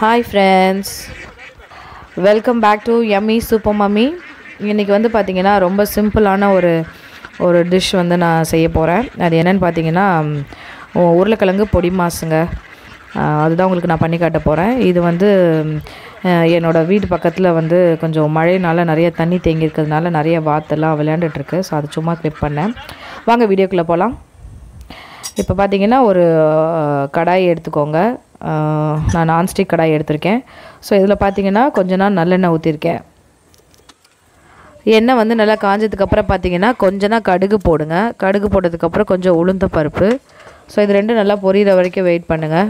hi friends welcome back to yummy super mummy இன்றைக்கி வந்து பார்த்திங்கன்னா ரொம்ப சிம்பிளான ஒரு ஒரு டிஷ் வந்து நான் செய்ய போகிறேன் அது என்னென்னு பார்த்தீங்கன்னா உ- உருளைக்கிழங்கு பொடி மாசுங்க ஆஹ் அதுதான் உங்களுக்கு நான் பண்ணி காட்ட போகிறேன் இது வந்து ஆஹ் என்னோடய வீட்டு பக்கத்தில் வந்து கொஞ்சம் மழைனால நிறைய தண்ணி தேங்கி இருக்கிறதுனால நிறைய வாத்தெல்லாம் விளையாண்டுட்டுருக்கு ஸோ அது சும்மா கிளிப் பண்ணேன் வாங்க வீடியோக்குள்ளே போகலாம் இப்போ பார்த்தீங்கன்னா ஒரு அஹ், கடாய் எடுத்துக்கோங்க அஹ், நான் நான்ஸ்டிக் கடாய் எடுத்திருக்கேன் ஸோ இதில் பார்த்தீங்கன்னா கொஞ்ச நாள் நல்லெண்ணெய் ஊற்றிருக்கேன் எண்ணெய் வந்து நல்லா காஞ்சதுக்கப்புறம் பார்த்தீங்கன்னா கொஞ்ச நாள் கடுகு போடுங்க கடுகு போட்டதுக்கப்புறம் கொஞ்சம் உளுந்த பருப்பு ஸோ இது ரெண்டும் நல்லா பொரியிற வரைக்கும் வெயிட் பண்ணுங்கள்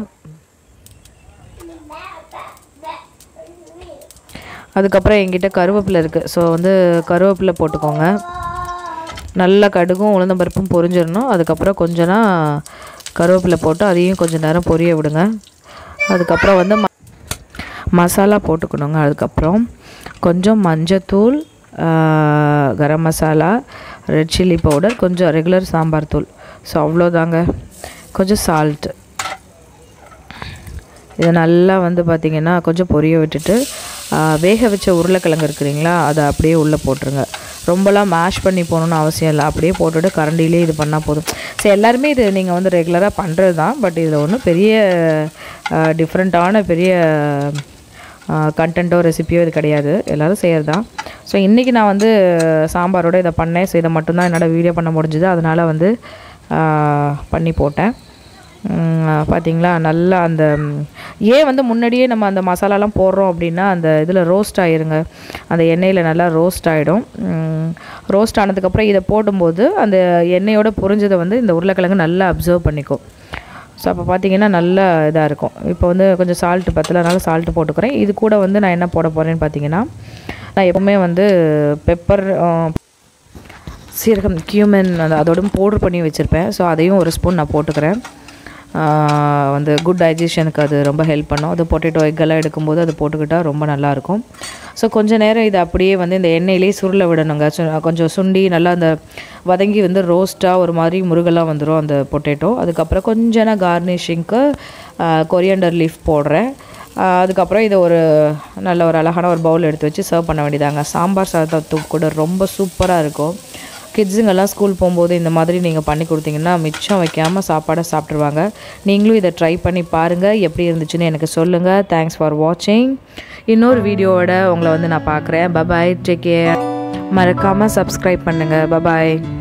அதுக்கப்புறம் என்கிட்ட கருவேப்பிலை இருக்குது ஸோ வந்து கருவேப்பிலை போட்டுக்கோங்க நல்லா கடுகும் உளுந்தம்பருப்பும் பொரிஞ்சிடணும் அதுக்கப்புறம் கொஞ்சனா கருவேப்பிலை போட்டு அதையும் கொஞ்சம் நேரம் பொரிய விடுங்க அதுக்கப்புறம் வந்து ம மசாலா போட்டுக்கணுங்க அதுக்கப்புறம் கொஞ்சம் மஞ்சத்தூள் ஆஹ், garam masala red chilli powder கொஞ்சம் ரெகுலர் சாம்பார் தூள் ஸோ அவ்வளோதாங்க கொஞ்சம் சால்ட்டு இதை நல்லா வந்து பார்த்திங்கன்னா கொஞ்சம் பொரிய விட்டுட்டு ஆ, வேக வச்ச உருளைக்கிழங்கு இருக்குறீங்களா அதை அப்படியே உள்ளே போட்டுருங்க ரொம்பலாம் மேஷ் பண்ணி போகணுன்னு அவசியம் இல்லை அப்படியே போட்டுட்டு கரண்டிலே இது பண்ணால் போதும் ஸோ எல்லாருமே இது நீங்கள் வந்து ரெகுலராக பண்ணுறது தான் பட் இதில் ஒன்றும் பெரிய டிஃப்ரெண்ட்டான பெரிய கண்டென்ட்டோ ரெசிபியோ இது கிடையாது எல்லோரும் செய்கிறது தான் ஸோ இன்றைக்கி நான் வந்து சாம்பாரோட இதை பண்ணேன் ஸோ இதை மட்டும்தான் என்னால் வீடியோ பண்ண முடிஞ்சுது அதனால் வந்து ஆ, பண்ணி போட்டேன் ம், பார்த்தீங்களா நல்லா அந்த ம், ஏன் வந்து முன்னாடியே நம்ம அந்த மசாலாலாம் போடுறோம் அப்படின்னா அந்த இதில் ரோஸ்ட் ஆயிருங்க அந்த எண்ணெயில் நல்லா ரோஸ்ட் ஆகிடும் ரோஸ்ட் ஆனதுக்கப்புறம் இதை போடும்போது அந்த எண்ணெயோட பொரிஞ்சதை வந்து இந்த உருளைக்கிழங்கு நல்லா அப்சர்வ் பண்ணிக்கும் ஸோ அப்போ பார்த்தீங்கன்னா நல்லா இதாக இருக்கும் இப்போ வந்து கொஞ்சம் சால்ட்டு பத்தலனால சால்ட்டு போட்டுக்கிறேன் இது கூட வந்து நான் என்ன போட போகிறேன்னு பார்த்தீங்கன்னா நான் எப்போவுமே வந்து பெப்பர் சீரகம் கியூமன் அந்த அதோட பவுடர் பண்ணி வச்சுருப்பேன் ஸோ அதையும் ஒரு ஸ்பூன் நான் போட்டுக்கிறேன் ஆஹ் வந்து குட் டைஜஷனுக்கு அது ரொம்ப ஹெல்ப் பண்ணும் அது பொட்டேட்டோ எக்கெல்லாம் எடுக்கும்போது அது போட்டுக்கிட்டால் ரொம்ப நல்லாயிருக்கும் ஸோ கொஞ்ச நேரம் இது அப்படியே வந்து இந்த எண்ணெயிலே சுருள விடணுங்க சு- கொஞ்சம் சுண்டி நல்லா அந்த வதங்கி வந்து ரோஸ்ட்டாக ஒரு மாதிரி முருகலாக வந்துடும் அந்த பொட்டேட்டோ அதுக்கப்புறம் கொஞ்சம் நான் கார்னிஷிங்க்கு கொரியண்டர் லீஃப் போடுறேன் ஆஹ் அதுக்கப்புறம் இதை ஒரு நல்ல ஒரு அழகான ஒரு பவுல் எடுத்து வச்சு சர்வ் பண்ண வேண்டியதாங்க சாம்பார் சாதத்துக்கு கூட ரொம்ப சூப்பராக இருக்கும் கிட்ஸுங்கெல்லாம் ஸ்கூல் போகும்போது இந்த மாதிரி நீங்கள் பண்ணி கொடுத்தீங்கன்னா மிச்சம் வைக்காமல் சாப்பாடை சாப்பிட்ருவாங்க நீங்களும் இதை ட்ரை பண்ணி பாருங்கள் எப்படி இருந்துச்சுன்னு எனக்கு சொல்லுங்கள் தேங்க்ஸ் ஃபார் வாட்சிங் இன்னொரு வீடியோவோட உங்களை வந்து நான் பார்க்குறேன் பபாய் டேக் கேர் மறக்காமல் சப்ஸ்கிரைப் பண்ணுங்கள் பபாய்